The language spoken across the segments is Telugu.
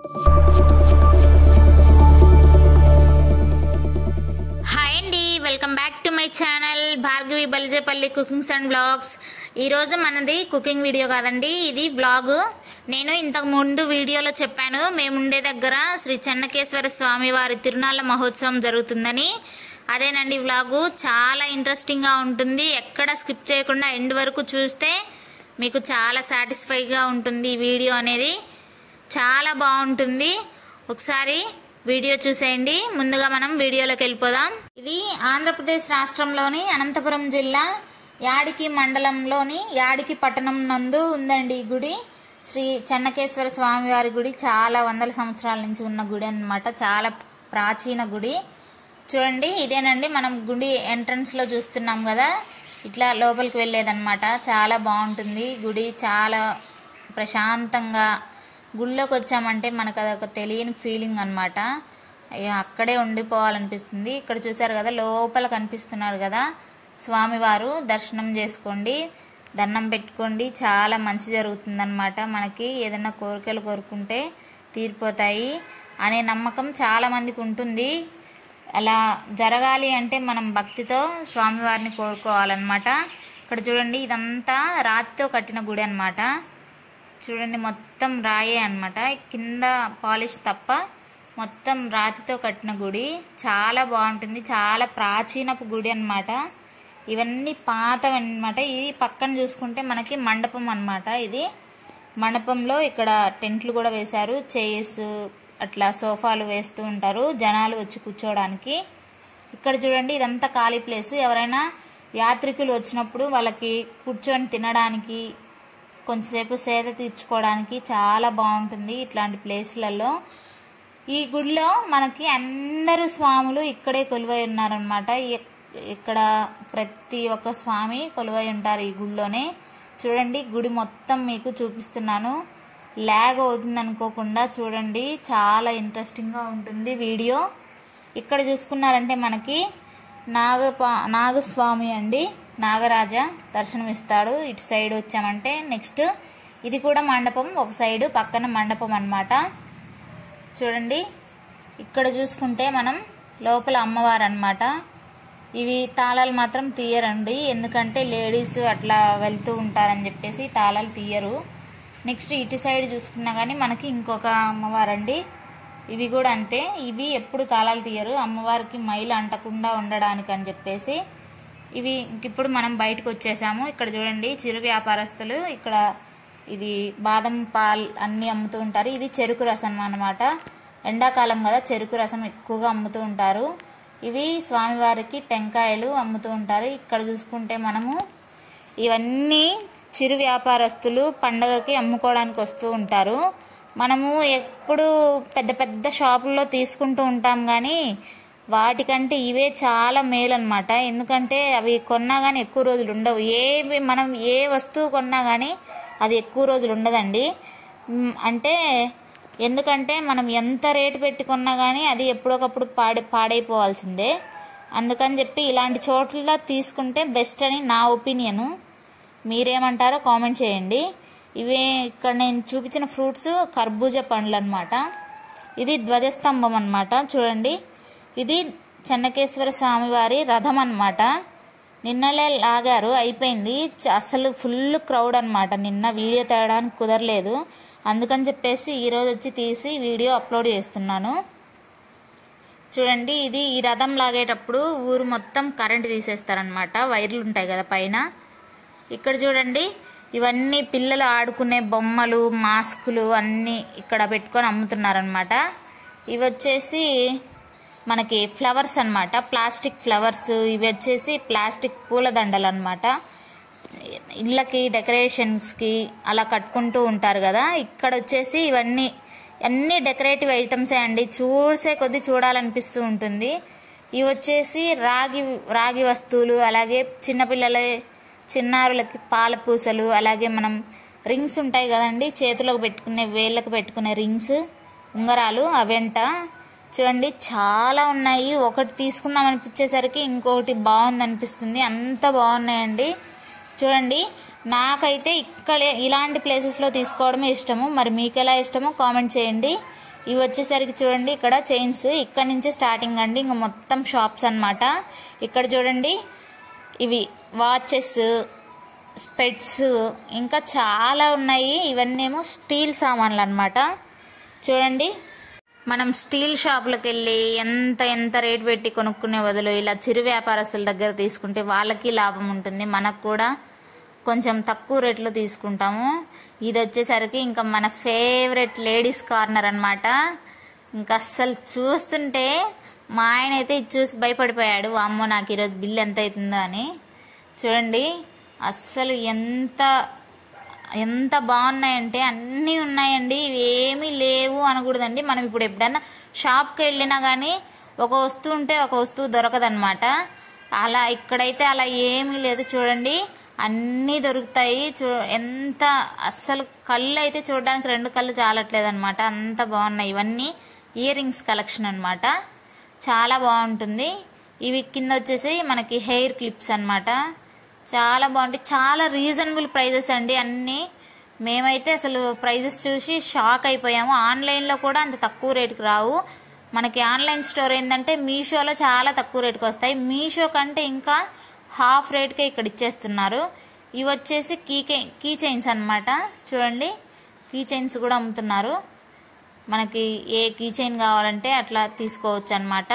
హాయ్ అండి welcome back to my channel Bhargavi Balijepalli cookings and blogs ఈరోజు మనది కుకింగ్ వీడియో కాదండి ఇది బ్లాగ్ నేను ఇంతకు ముందు వీడియోలో చెప్పాను మేము ఉండే దగ్గర శ్రీ చెన్నకేశ్వర స్వామి వారి తిరునాళ్ళ మహోత్సవం జరుగుతుందని అదేనండి వ్లాగు చాలా ఇంట్రెస్టింగ్గా ఉంటుంది ఎక్కడ స్కిప్ చేయకుండా ఎండ్ వరకు చూస్తే మీకు చాలా సాటిస్ఫైగా ఉంటుంది ఈ వీడియో అనేది చాలా బాగుంటుంది ఒకసారి వీడియో చూసేయండి ముందుగా మనం వీడియోలోకి వెళ్ళిపోదాం ఇది ఆంధ్రప్రదేశ్ రాష్ట్రంలోని అనంతపురం జిల్లా యాడికి మండలంలోని యాడికి పట్టణం నందు ఉందండి ఈ గుడి శ్రీ చెన్నకేశ్వర స్వామి వారి గుడి చాలా వందల సంవత్సరాల నుంచి ఉన్న గుడి అన్నమాట చాలా ప్రాచీన గుడి చూడండి ఇదేనండి మనం గుడి ఎంట్రన్స్ లో చూస్తున్నాం కదా ఇట్లా లోపలికి వెళ్ళేదన్నమాట చాలా బాగుంటుంది గుడి చాలా ప్రశాంతంగా గుళ్ళోకి వచ్చామంటే మనకు అదొక తెలియని ఫీలింగ్ అనమాట అక్కడే ఉండిపోవాలనిపిస్తుంది ఇక్కడ చూసారు కదా లోపల కనిపిస్తున్నారు కదా స్వామివారు దర్శనం చేసుకోండి దండం పెట్టుకోండి చాలా మంచి జరుగుతుందన్నమాట మనకి ఏదైనా కోరికలు కోరుకుంటే తీరిపోతాయి అనే నమ్మకం చాలా మందికి ఉంటుంది అలా జరగాలి అంటే మనం భక్తితో స్వామివారిని కోరుకోవాలన్నమాట ఇక్కడ చూడండి ఇదంతా రాతితో కట్టిన గుడి అన్నమాట చూడండి మొత్తం రాయే అన్నమాట కింద పాలిష్ తప్ప మొత్తం రాతితో కట్టిన గుడి చాలా బాగుంటుంది చాలా ప్రాచీనపు గుడి అన్నమాట ఇవన్నీ పాతవన్నమాట ఇది పక్కన చూసుకుంటే మనకి మండపం అన్నమాట ఇది మండపంలో ఇక్కడ టెంట్లు కూడా వేశారు చైర్స్ అట్లా సోఫాలు వేస్తూ ఉంటారు జనాలు వచ్చి కూర్చోవడానికి ఇక్కడ చూడండి ఇదంతా ఖాళీ ప్లేస్ ఎవరైనా యాత్రికులు వచ్చినప్పుడు వాళ్ళకి కూర్చొని తినడానికి కొంచెంసేపు సేద తీర్చుకోవడానికి చాలా బాగుంటుంది ఇట్లాంటి ప్లేస్లలో ఈ గుడిలో మనకి అందరు స్వాములు ఇక్కడే కొలువై ఉన్నారనమాట ఇక్కడ ప్రతి ఒక్క స్వామి కొలువై ఉంటారు ఈ గుడిలోనే చూడండి గుడి మొత్తం మీకు చూపిస్తున్నాను ల్యాగ్ అవుతుంది అనుకోకుండా చూడండి చాలా ఇంట్రెస్టింగ్గా ఉంటుంది వీడియో ఇక్కడ చూసుకున్నారంటే మనకి నాగపా నాగస్వామి అండి నాగరాజ దర్శనం ఇస్తాడు ఇటు సైడ్ వచ్చామంటే నెక్స్ట్ ఇది కూడా మండపం ఒక సైడు పక్కన మండపం అన్నమాట చూడండి ఇక్కడ చూసుకుంటే మనం లోపల అమ్మవారు అన్నమాట ఇవి తాళాలు మాత్రం తీయరండి ఎందుకంటే లేడీస్ అట్లా వెళ్తూ ఉంటారని చెప్పేసి తాళాలు తీయరు నెక్స్ట్ ఇటు సైడ్ చూసుకున్నా కానీ మనకి ఇంకొక అమ్మవారండి ఇవి కూడా అంతే ఇవి ఎప్పుడు తాళాలు తీయరు అమ్మవారికి మైలు అంటకుండా ఉండడానికి అని చెప్పేసి ఇవి ఇప్పుడు మనం బయటకు వచ్చేసాము ఇక్కడ చూడండి చిరు వ్యాపారస్తులు ఇక్కడ ఇది బాదం పాల్ అన్నీ అమ్ముతూ ఉంటారు ఇది చెరుకు రసం అన్నమాట ఎండాకాలం కదా చెరుకు రసం ఎక్కువగా అమ్ముతూ ఉంటారు ఇవి స్వామివారికి టెంకాయలు అమ్ముతూ ఉంటారు ఇక్కడ చూసుకుంటే మనము ఇవన్నీ చిరు వ్యాపారస్తులు పండగకి అమ్ముకోవడానికి వస్తూ ఉంటారు మనము ఎప్పుడు పెద్ద పెద్ద షాపుల్లో తీసుకుంటూ ఉంటాం కానీ వాటికంటే ఇవే చాలా మేలు అనమాట ఎందుకంటే అవి కొన్నా కానీ ఎక్కువ రోజులు ఉండవు ఏ మనం ఏ వస్తువు కొన్నా కానీ అది ఎక్కువ రోజులు ఉండదండి మ్, అంటే ఎందుకంటే మనం ఎంత రేటు పెట్టి కొన్నా కానీ అది ఎప్పుడొకప్పుడు పాడి పాడైపోవాల్సిందే అందుకని చెప్పి ఇలాంటి చోట్ల తీసుకుంటే బెస్ట్ అని నా ఒపీనియను మీరేమంటారో కామెంట్ చేయండి ఇవే ఇక్కడ నేను చూపించిన ఫ్రూట్స్ కర్బూజా పండ్లు అనమాట ఇది ధ్వజస్తంభం అన్నమాట చూడండి ఇది చెన్నకేశ్వర స్వామి వారి రథం అన్నమాట నిన్నలే లాగారు అయిపోయింది చ- అసలు ఫుల్ క్రౌడ్ అన్నమాట నిన్న వీడియో తేయడానికి కుదరలేదు అందుకని చెప్పేసి ఈరోజు వచ్చి తీసి వీడియో అప్లోడ్ చేస్తున్నాను చూడండి ఇది ఈ రథం లాగేటప్పుడు ఊరు మొత్తం కరెంట్ తీసేస్తారనమాట వైర్లు ఉంటాయి కదా పైన ఇక్కడ చూడండి ఇవన్నీ పిల్లలు ఆడుకునే బొమ్మలు మాస్కులు అన్నీ ఇక్కడ పెట్టుకొని అమ్ముతున్నారనమాట ఇవి వచ్చేసి మనకి ఫ్లవర్స్ అన్నమాట ప్లాస్టిక్ ఫ్లవర్స్ ఇవి వచ్చేసి ప్లాస్టిక్ పూలదండలు అనమాట ఇళ్ళకి డెకరేషన్స్కి అలా కట్టుకుంటూ ఉంటారు కదా ఇక్కడ వచ్చేసి ఇవన్నీ అన్ని డెకరేటివ్ ఐటమ్సే అండి చూసే కొద్దీ చూడాలనిపిస్తూ ఉంటుంది ఇవి వచ్చేసి రాగి రాగి వస్తువులు అలాగే చిన్నపిల్లల చిన్నారులకి పాల పూసలు అలాగే మనం రింగ్స్ ఉంటాయి కదండి చేతిలోకి పెట్టుకునే వేళ్ళకి పెట్టుకునే రింగ్స్ ఉంగరాలు అవెంట చూడండి చాలా ఉన్నాయి ఒకటి తీసుకుందాం అనిపించేసరికి ఇంకొకటి బాగుంది అనిపిస్తుంది అంత బాగున్నాయండి చూడండి నాకైతే ఇక్కడ ఇలాంటి ప్లేసెస్లో తీసుకోవడమే ఇష్టము మరి మీకు ఎలా ఇష్టమో కామెంట్ చేయండి ఇవి వచ్చేసరికి చూడండి ఇక్కడ చైన్స్ ఇక్కడ నుంచి స్టార్టింగ్ అండి ఇంకా మొత్తం షాప్స్ అన్నమాట ఇక్కడ చూడండి ఇవి వాచెస్ స్పెట్స్ ఇంకా చాలా ఉన్నాయి ఇవన్నీ ఏమో స్టీల్ సామాన్లు అన్నమాట చూడండి మనం స్టీల్ షాపులకు వెళ్ళి ఎంత ఎంత రేట్ పెట్టి కొనుక్కునే బదులు ఇలా చిరు వ్యాపారస్తుల దగ్గర తీసుకుంటే వాళ్ళకి లాభం ఉంటుంది మనకు కూడా కొంచెం తక్కువ రేట్లో తీసుకుంటాము ఇది వచ్చేసరికి ఇంకా మన ఫేవరెట్ లేడీస్ కార్నర్ అన్నమాట ఇంకా అస్సలు చూస్తుంటే మా ఆయన అయితే ఇది చూసి భయపడిపోయాడు అమ్మో నాకు ఈరోజు బిల్ ఎంత అవుతుందో అని చూడండి అస్సలు ఎంత ఎంత బాగున్నాయంటే అన్నీ ఉన్నాయండి ఇవి ఏమీ లేవు అనకూడదండి మనం ఇప్పుడు ఎప్పుడైనా షాప్కి వెళ్ళినా కానీ ఒక వస్తువు ఉంటే ఒక వస్తువు దొరకదనమాట అలా ఇక్కడైతే అలా ఏమీ లేదు చూడండి అన్నీ దొరుకుతాయి చూ ఎంత అస్సలు కళ్ళు అయితే చూడడానికి రెండు కళ్ళు చాలట్లేదు అనమాట అంత బాగున్నాయి ఇవన్నీ ఇయర్ రింగ్స్ కలెక్షన్ అనమాట చాలా బాగుంటుంది ఇవి కింద వచ్చేసి మనకి హెయిర్ క్లిప్స్ అన్నమాట చాలా బాగుంటాయి చాలా రీజనబుల్ ప్రైజెస్ అండి అన్నీ మేమైతే అసలు ప్రైజెస్ చూసి షాక్ అయిపోయాము ఆన్లైన్లో కూడా అంత తక్కువ రేటుకి రావు మనకి ఆన్లైన్ స్టోర్ ఏంటంటే మీషోలో చాలా తక్కువ రేటుకి వస్తాయి మీషో కంటే ఇంకా హాఫ్ రేట్కే ఇక్కడ ఇచ్చేస్తున్నారు ఇవి వచ్చేసి కీ కీ చైన్స్ అనమాట చూడండి కీ చైన్స్ కూడా అమ్ముతున్నారు మనకి ఏ కీ చైన్ కావాలంటే అట్లా తీసుకోవచ్చు అనమాట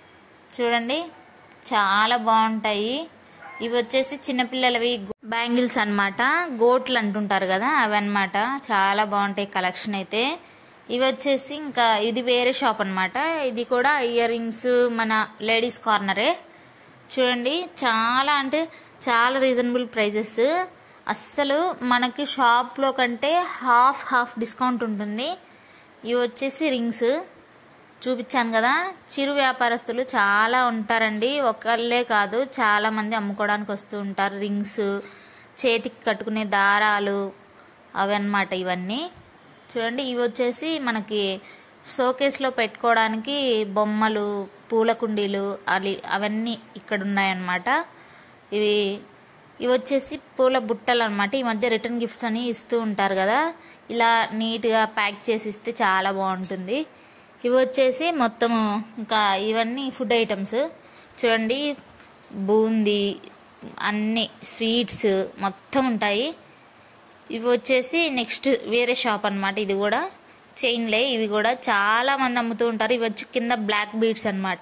చూడండి చాలా బాగుంటాయి ఇవి వచ్చేసి చిన్నపిల్లలవి బ్యాంగిల్స్ అన్నమాట గోట్లు అంటుంటారు కదా అవి అన్నమాట చాలా బాగుంటాయి కలెక్షన్ అయితే ఇవి వచ్చేసి ఇంకా ఇది వేరే షాప్ అన్నమాట ఇది కూడా ఇయర్ రింగ్స్ మన లేడీస్ కార్నరే చూడండి చాలా అంటే చాలా రీజనబుల్ ప్రైజెస్ అస్సలు మనకి షాప్లో కంటే హాఫ్ హాఫ్ డిస్కౌంట్ ఉంటుంది ఇవి వచ్చేసి రింగ్స్ చూపించాను కదా చిరు వ్యాపారస్తులు చాలా ఉంటారండి ఒకళ్ళే కాదు చాలా మంది అమ్ముకోవడానికి వస్తూ ఉంటారు రింగ్స్ చేతికి కట్టుకునే దారాలు అవి అన్నమాట ఇవన్నీ చూడండి ఇవి వచ్చేసి మనకి షోకేస్లో పెట్టుకోవడానికి బొమ్మలు పూల కుండీలు అది అవన్నీ ఇక్కడ ఉన్నాయన్నమాట ఇవి ఇవి వచ్చేసి పూల బుట్టలు అనమాట ఈ మధ్య రిటర్న్ గిఫ్ట్స్ అని ఇస్తూ ఉంటారు కదా ఇలా నీట్గా ప్యాక్ చేసి ఇస్తే చాలా బాగుంటుంది ఇవి వచ్చేసి మొత్తం ఇంకా ఇవన్నీ ఫుడ్ ఐటమ్స్ చూడండి బూందీ అన్ని స్వీట్స్ మొత్తం ఉంటాయి ఇవి వచ్చేసి నెక్స్ట్ వేరే షాప్ అన్నమాట ఇది కూడా చైన్లే ఇవి కూడా చాలా మంది అమ్ముతూ ఉంటారు ఇవి వచ్చి కింద బ్లాక్ బీడ్స్ అన్నమాట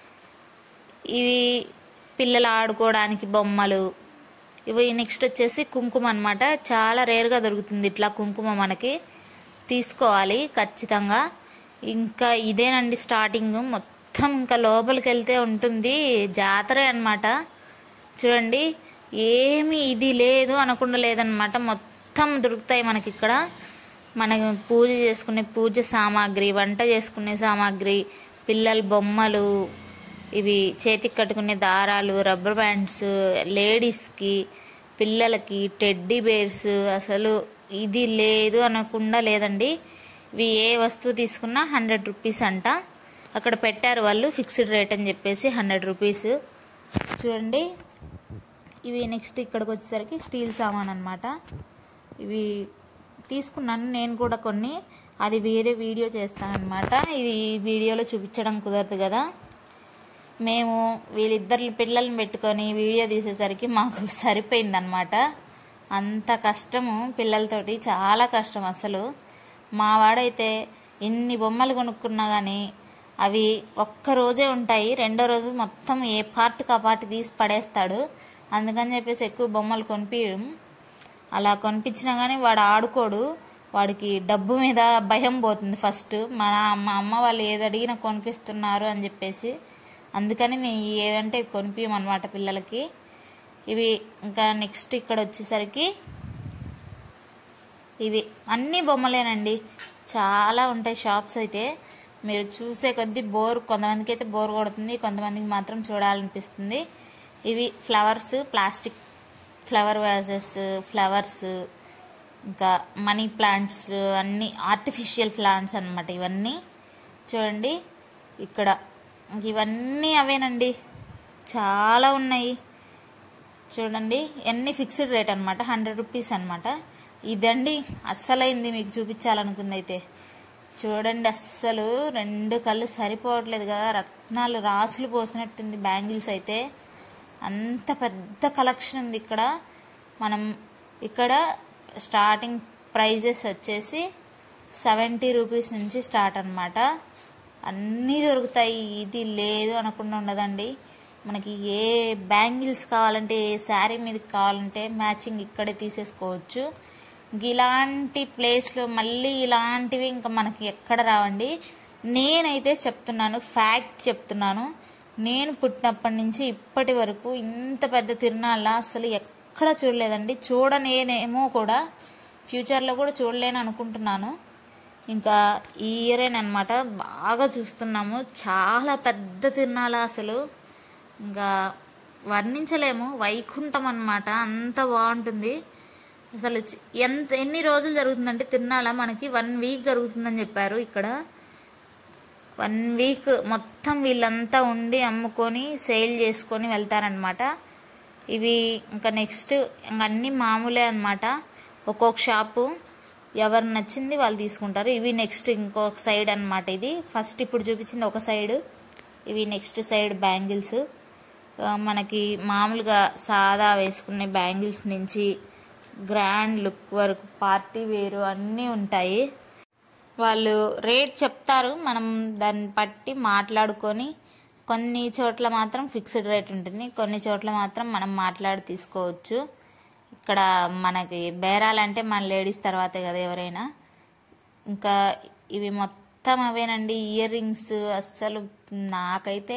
ఇవి పిల్లలు ఆడుకోవడానికి బొమ్మలు ఇవి నెక్స్ట్ వచ్చేసి కుంకుమ అన్నమాట చాలా రేర్గా దొరుకుతుంది ఇట్లా కుంకుమ మనకి తీసుకోవాలి ఖచ్చితంగా ఇంకా ఇదేనండి స్టార్టింగ్ మొత్తం ఇంకా లోపలికి వెళ్తే ఉంటుంది జాతరే అన్నమాట చూడండి ఏమి ఇది లేదు అనకుండా లేదనమాట మొత్తం దొరుకుతాయి మనకి ఇక్కడ మనకి పూజ చేసుకునే పూజ సామాగ్రి వంట చేసుకునే సామాగ్రి పిల్లల బొమ్మలు ఇవి చేతికి కట్టుకునే దారాలు రబ్బర్ బ్యాండ్స్ లేడీస్కి పిల్లలకి టెడ్డీ బేర్స్ అసలు ఇది లేదు అనకుండా లేదండి ఇవి ఏ వస్తువు తీసుకున్నా హండ్రెడ్ రూపీస్ అంట అక్కడ పెట్టారు వాళ్ళు ఫిక్స్డ్ రేట్ అని చెప్పేసి హండ్రెడ్ రూపీస్ చూడండి ఇవి నెక్స్ట్ ఇక్కడికి వచ్చేసరికి స్టీల్ సామాన్ అనమాట ఇవి తీసుకున్నాను నేను కూడా కొన్ని అది వేరే వీడియో చేస్తానన్నమాట ఇది ఈ వీడియోలో చూపించడం కుదరదు కదా మేము వీళ్ళిద్దరు పిల్లల్ని పెట్టుకొని వీడియో తీసేసరికి మాకు సరిపోయిందనమాట అంత కష్టము పిల్లలతోటి చాలా కష్టం అసలు మా వాడైతే ఎన్ని బొమ్మలు కొనుక్కున్నా కానీ అవి ఒక్క రోజే ఉంటాయి రెండో రోజు మొత్తం ఏ పార్ట్కి ఆ పార్ట్ తీసి పడేస్తాడు అందుకని చెప్పేసి ఎక్కువ బొమ్మలు కొనిపించడం అలా కొనిపించినా కానీ వాడు ఆడుకోడు వాడికి డబ్బు మీద భయం పోతుంది ఫస్ట్ మన మా అమ్మ వాళ్ళు ఏది అడిగినా కొనిపిస్తున్నారు అని చెప్పేసి అందుకని నేను ఏవంటే కొనిపించమన్నమాట పిల్లలకి ఇవి ఇంకా నెక్స్ట్ ఇక్కడ వచ్చేసరికి ఇవి అన్ని బొమ్మలేనండి చాలా ఉంటాయి షాప్స్ అయితే మీరు చూసే కొద్దీ బోర్ కొంతమందికి అయితే బోర్ కొడుతుంది కొంతమందికి మాత్రం చూడాలనిపిస్తుంది ఇవి flowers plastic flower vases flowers ఇంకా మనీ ప్లాంట్స్ అన్నీ ఆర్టిఫిషియల్ ప్లాంట్స్ అన్నమాట ఇవన్నీ చూడండి ఇక్కడ ఇవన్నీ అవేనండి చాలా ఉన్నాయి చూడండి ఎన్ని ఫిక్స్డ్ రేట్ అనమాట హండ్రెడ్ రూపీస్ అనమాట ఇదండి అస్సలైంది మీకు చూపించాలనుకుంది అయితే చూడండి అస్సలు రెండు కళ్ళు సరిపోవట్లేదు కదా రత్నాలు రాసులు పోసినట్టుంది బ్యాంగిల్స్ అయితే అంత పెద్ద కలెక్షన్ ఉంది ఇక్కడ మనం ఇక్కడ స్టార్టింగ్ ప్రైజెస్ వచ్చేసి సెవెంటీ రూపీస్ నుంచి స్టార్ట్ అనమాట అన్నీ దొరుకుతాయి ఇది లేదు అనకుండా ఉండదండి మనకి ఏ బ్యాంగిల్స్ కావాలంటే ఏ శారీ మీదకి కావాలంటే మ్యాచింగ్ ఇక్కడే తీసేసుకోవచ్చు ఇంక ఇలాంటి ప్లేస్లో మళ్ళీ ఇలాంటివి ఇంకా మనకి ఎక్కడ రావండి నేనైతే చెప్తున్నాను ఫ్యాక్ట్ చెప్తున్నాను నేను పుట్టినప్పటి నుంచి ఇప్పటి వరకు ఇంత పెద్ద తిరునాళ్ళ అసలు ఎక్కడ చూడలేదండి చూడనేనేమో కూడా ఫ్యూచర్లో కూడా చూడలేను అనుకుంటున్నాను ఇంకా ఈ ఇయరేనమాట బాగా చూస్తున్నాము చాలా పెద్ద తిరునాళ అసలు ఇంకా వర్ణించలేము వైకుంఠం అన్నమాట అంత బాగుంటుంది అసలు చి- ఎంత ఎన్ని రోజులు జరుగుతుందంటే తిరునాళ మనకి వన్ వీక్ జరుగుతుందని చెప్పారు ఇక్కడ వన్ వీక్ మొత్తం వీళ్ళంతా ఉండి అమ్ముకొని సేల్ చేసుకొని వెళ్తారనమాట ఇవి ఇంకా నెక్స్ట్ ఇంకా అన్నీ మామూలే అనమాట ఒక్కొక్క షాపు ఎవరు నచ్చింది వాళ్ళు తీసుకుంటారు ఇవి నెక్స్ట్ ఇంకొక సైడ్ అన్నమాట ఇది ఫస్ట్ ఇప్పుడు చూపించింది ఒక సైడ్ ఇవి నెక్స్ట్ సైడ్ బ్యాంగిల్స్ ఆ, మనకి మామూలుగా సాదా వేసుకునే బ్యాంగిల్స్ నుంచి గ్రాండ్ లుక్ వరకు పార్టీ వేరు అన్నీ ఉంటాయి వాళ్ళు రేట్ చెప్తారు మనం దాన్ని బట్టి మాట్లాడుకొని కొన్ని చోట్ల మాత్రం ఫిక్స్డ్ రేట్ ఉంటుంది కొన్ని చోట్ల మాత్రం మనం మాట్లాడి తీసుకోవచ్చు ఇక్కడ మనకి బేరాలంటే మన లేడీస్ తర్వాతే కదా ఎవరైనా ఇంకా ఇవి మొత్తం అవేనండి ఇయర్ రింగ్స్ అస్సలు నాకైతే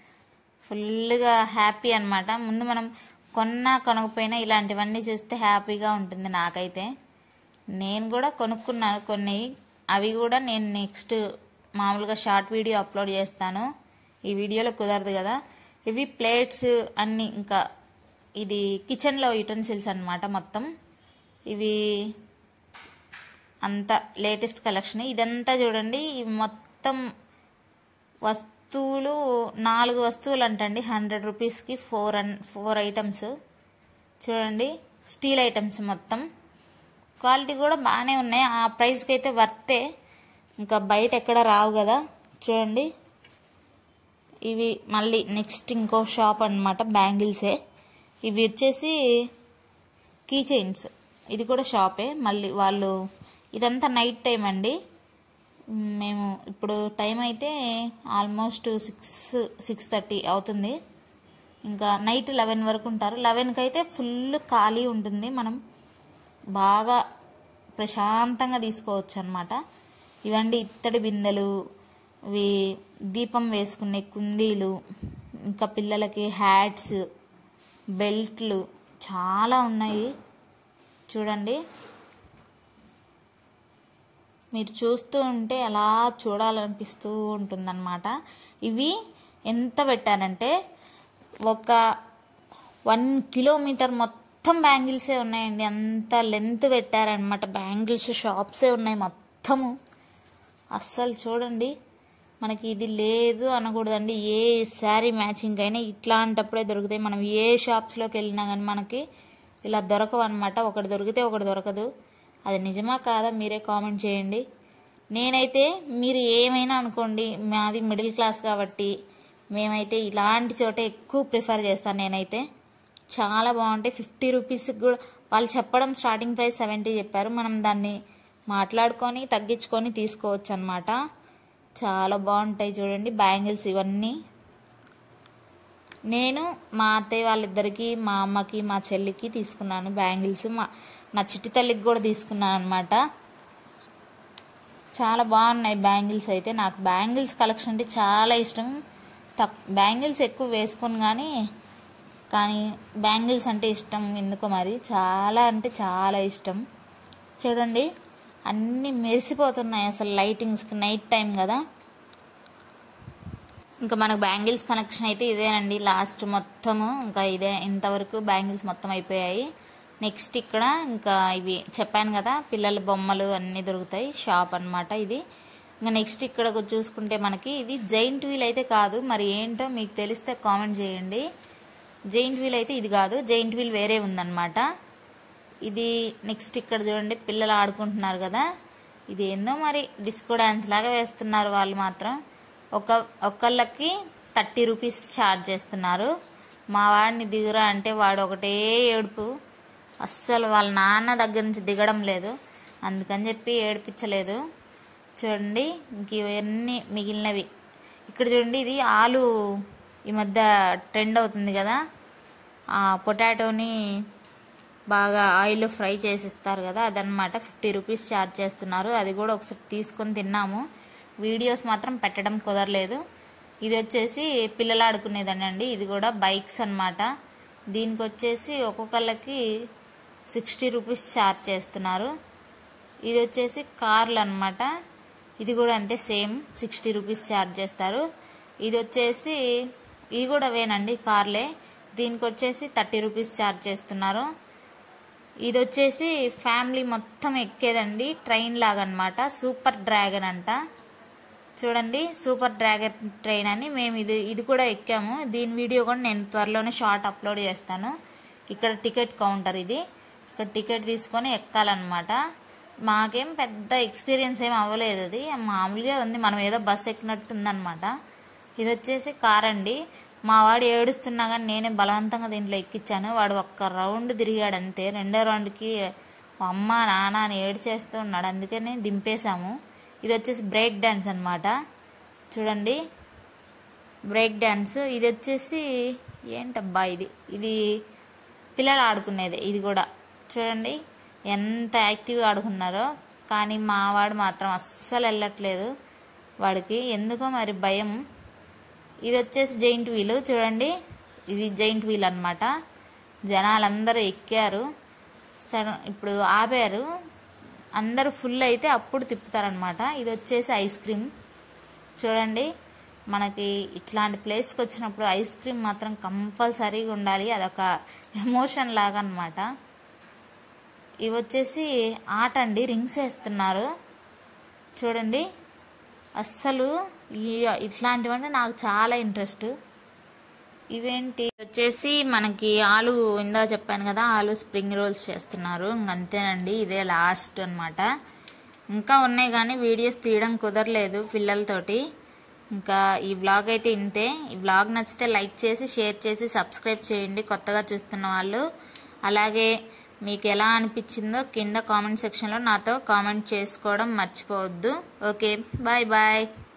ఫుల్గా హ్యాపీ అన్నమాట ముందు మనం కొన్నా కొనకపోయినా ఇలాంటివన్నీ చూస్తే హ్యాపీగా ఉంటుంది నాకైతే నేను కూడా కొనుక్కున్నాను కొన్ని అవి కూడా నేను నెక్స్ట్ మామూలుగా షార్ట్ వీడియో అప్లోడ్ చేస్తాను ఈ వీడియోలో కుదరదు కదా ఇవి ప్లేట్స్ అన్నీ ఇంకా ఇది కిచెన్లో యుటెన్సిల్స్ అన్నమాట మొత్తం ఇవి అంత లేటెస్ట్ కలెక్షన్ ఇదంతా చూడండి ఇవి మొత్తం వస్తువులు నాలుగు వస్తువులు అంటండి హండ్రెడ్ రూపీస్కి ఫోర్ అన్ ఫోర్ ఐటమ్స్ చూడండి స్టీల్ ఐటమ్స్ మొత్తం క్వాలిటీ కూడా బాగానే ఉన్నాయి ఆ ప్రైస్కి అయితే వర్తే ఇంకా బయట ఎక్కడ రావు కదా చూడండి ఇవి మళ్ళీ నెక్స్ట్ ఇంకో షాప్ అన్నమాట బ్యాంగిల్సే ఇవి వచ్చేసి కీ చైన్స్ ఇది కూడా షాపే మళ్ళీ వాళ్ళు ఇదంతా నైట్ టైం అండి మ్, మేము ఇప్పుడు టైం అయితే ఆల్మోస్ట్ సిక్స్ సిక్స్ థర్టీ అవుతుంది ఇంకా నైట్ లెవెన్ వరకు ఉంటారు లెవెన్కి అయితే ఫుల్ ఖాళీ ఉంటుంది మనం బాగా ప్రశాంతంగా తీసుకోవచ్చు అనమాట ఇవండి ఇత్తడి బిందెలు ఇవి దీపం వేసుకునే కుందీలు ఇంకా పిల్లలకి హ్యాట్స్ బెల్ట్లు చాలా ఉన్నాయి చూడండి మీరు చూస్తూ ఉంటే అలా చూడాలనిపిస్తూ ఉంటుందన్నమాట ఇవి ఎంత పెట్టారంటే ఒక వన్ కిలోమీటర్ మొత్తం బ్యాంగిల్సే ఉన్నాయండి అంత లెంత్ పెట్టారనమాట బ్యాంగిల్స్ షాప్సే ఉన్నాయి మొత్తము అస్సలు చూడండి మనకి ఇది లేదు అనకూడదండి ఏ శారీ మ్యాచింగ్ అయినా ఇట్లాంటప్పుడే దొరుకుతాయి మనం ఏ షాప్స్లోకి వెళ్ళినా కానీ మనకి ఇలా దొరకవు అనమాట ఒకటి దొరికితే ఒకటి దొరకదు అది నిజమా కాదా మీరే కామెంట్ చేయండి నేనైతే మీరు ఏమైనా అనుకోండి మాది మిడిల్ క్లాస్ కాబట్టి మేమైతే ఇలాంటి చోట ఎక్కువ ప్రిఫర్ చేస్తాను నేనైతే చాలా బాగుంటాయి ఫిఫ్టీ రూపీస్కి కూడా వాళ్ళు చెప్పడం స్టార్టింగ్ ప్రైస్ సెవెంటీ చెప్పారు మనం దాన్ని మాట్లాడుకొని తగ్గించుకొని తీసుకోవచ్చు అనమాట చాలా బాగుంటాయి చూడండి బ్యాంగిల్స్ ఇవన్నీ నేను మా అత్తయ్య వాళ్ళిద్దరికి మా అమ్మకి మా చెల్లికి తీసుకున్నాను బ్యాంగిల్స్ మా నా చిట్టి తల్లికి కూడా తీసుకున్నాను అనమాట చాలా బాగున్నాయి బ్యాంగిల్స్ అయితే నాకు బ్యాంగిల్స్ కలెక్షన్ అంటే చాలా ఇష్టం తక్ బ్యాంగిల్స్ ఎక్కువ వేసుకోను కానీ కానీ బ్యాంగిల్స్ అంటే ఇష్టం ఎందుకో మరి చాలా అంటే చాలా ఇష్టం చూడండి అన్నీ మెరిసిపోతున్నాయి అసలు లైటింగ్స్కి నైట్ టైం కదా ఇంకా మనకు బ్యాంగిల్స్ కలెక్షన్ అయితే ఇదేనండి లాస్ట్ మొత్తము ఇంకా ఇదే ఇంతవరకు బ్యాంగిల్స్ మొత్తం అయిపోయాయి నెక్స్ట్ ఇక్కడ ఇంకా ఇవి చెప్పాను కదా పిల్లల బొమ్మలు అన్నీ దొరుకుతాయి షాప్ అన్నమాట ఇది ఇంకా నెక్స్ట్ ఇక్కడ చూసుకుంటే మనకి ఇది జైంట్ వీల్ అయితే కాదు మరి ఏంటో మీకు తెలిస్తే కామెంట్ చేయండి జైంట్ వీల్ అయితే ఇది కాదు జైంట్ వీల్ వేరే ఉందన్నమాట ఇది నెక్స్ట్ ఇక్కడ చూడండి పిల్లలు ఆడుకుంటున్నారు కదా ఇది ఏందో మరి డిస్కో డ్యాన్స్ లాగా వేస్తున్నారు వాళ్ళు మాత్రం ఒక ఒక్కళ్ళకి థర్టీ రూపీస్ ఛార్జ్ చేస్తున్నారు మా వాడిని దిగురా అంటే వాడు ఒకటే ఏడుపు అస్సలు వాళ్ళ నాన్న దగ్గర నుంచి దిగడం లేదు అందుకని చెప్పి ఏడిపించలేదు చూడండి ఇంక ఇవన్నీ మిగిలినవి ఇక్కడ చూడండి ఇది ఆలు ఈ మధ్య ట్రెండ్ అవుతుంది కదా ఆ పొటాటోని బాగా ఆయిల్లో ఫ్రై చేసి ఇస్తారు కదా అదనమాట ఫిఫ్టీ రూపీస్ ఛార్జ్ చేస్తున్నారు అది కూడా ఒకసారి తీసుకొని తిన్నాము వీడియోస్ మాత్రం పెట్టడం కుదరలేదు ఇది వచ్చేసి పిల్లలు ఆడుకునేదండి ఇది కూడా బైక్స్ అన్నమాట దీనికి వచ్చేసి ఒక్కొక్కళ్ళకి సిక్స్టీ రూపీస్ ఛార్జ్ చేస్తున్నారు ఇది వచ్చేసి కార్లు అన్నమాట ఇది కూడా అంతే సేమ్ సిక్స్టీ రూపీస్ ఛార్జ్ చేస్తారు ఇది వచ్చేసి ఇది కూడా వేనండి కార్లే దీనికి వచ్చేసి థర్టీ రూపీస్ ఛార్జ్ చేస్తున్నారు ఇది వచ్చేసి ఫ్యామిలీ మొత్తం ఎక్కేదండి ట్రైన్ లాగా అనమాట సూపర్ డ్రాగన్ అంట చూడండి సూపర్ డ్రాగన్ ట్రైన్ అని మేము ఇది ఇది కూడా ఎక్కాము దీని వీడియో కూడా నేను త్వరలోనే షార్ట్ అప్లోడ్ చేస్తాను ఇక్కడ టికెట్ కౌంటర్ ఇది ఇక్కడ టికెట్ తీసుకొని ఎక్కాలన్నమాట మాకేం పెద్ద ఎక్స్పీరియన్స్ ఏం అవ్వలేదు అది మామూలుగా ఉంది మనం ఏదో బస్ ఎక్కినట్టు ఉందన్నమాట ఇది వచ్చేసి కార్ అండి మా వాడు ఏడుస్తున్నా కానీ నేనే బలవంతంగా దీంట్లో ఎక్కించాను వాడు ఒక్క రౌండ్ తిరిగాడు అంతే రెండో రౌండ్కి అమ్మ నాన్న అని ఏడ్చేస్తూ ఉన్నాడు అందుకని దింపేశాము ఇది వచ్చేసి బ్రేక్ డ్యాన్స్ అనమాట చూడండి బ్రేక్ డ్యాన్స్ ఇది వచ్చేసి ఏంటబ్బా ఇది ఇది పిల్లలు ఆడుకునేది ఇది కూడా చూడండి ఎంత యాక్టివ్గా ఆడుకున్నారో కానీ మా వాడు మాత్రం అస్సలు వెళ్ళట్లేదు వాడికి ఎందుకో మరి భయం ఇది వచ్చేసి జైంట్ వీల్ చూడండి ఇది జైంట్ వీల్ అనమాట జనాలందరూ ఎక్కారు సడన్ ఇప్పుడు ఆపారు అందరూ ఫుల్ అయితే అప్పుడు తిప్పుతారనమాట ఇది వచ్చేసి ఐస్ క్రీమ్ చూడండి మనకి ఇట్లాంటి ప్లేస్కి వచ్చినప్పుడు ఐస్ క్రీమ్ మాత్రం కంపల్సరీగా ఉండాలి అదొక ఎమోషన్ లాగా అనమాట ఇవి వచ్చేసి ఆట అండి రింగ్స్ వేస్తున్నారు చూడండి అస్సలు ఈ ఇట్లాంటివంటే నాకు చాలా ఇంట్రెస్ట్ ఇవేంటి వచ్చేసి మనకి ఆలు ఇందా చెప్పాను కదా ఆలు స్ప్రింగ్ రోల్స్ చేస్తున్నారు ఇంక అంతేనండి ఇదే లాస్ట్ అన్నమాట ఇంకా ఉన్నాయి కానీ వీడియోస్ తీయడం కుదరలేదు పిల్లలతోటి ఇంకా ఈ బ్లాగ్ అయితే ఇంతే ఈ బ్లాగ్ నచ్చితే లైక్ చేసి షేర్ చేసి సబ్స్క్రైబ్ చేయండి కొత్తగా చూస్తున్న వాళ్ళు అలాగే మీకు ఎలా అనిపించిందో కింద కామెంట్ సెక్షన్లో నాతో కామెంట్ చేసుకోవడం మర్చిపోవద్దు ఓకే బాయ్ బాయ్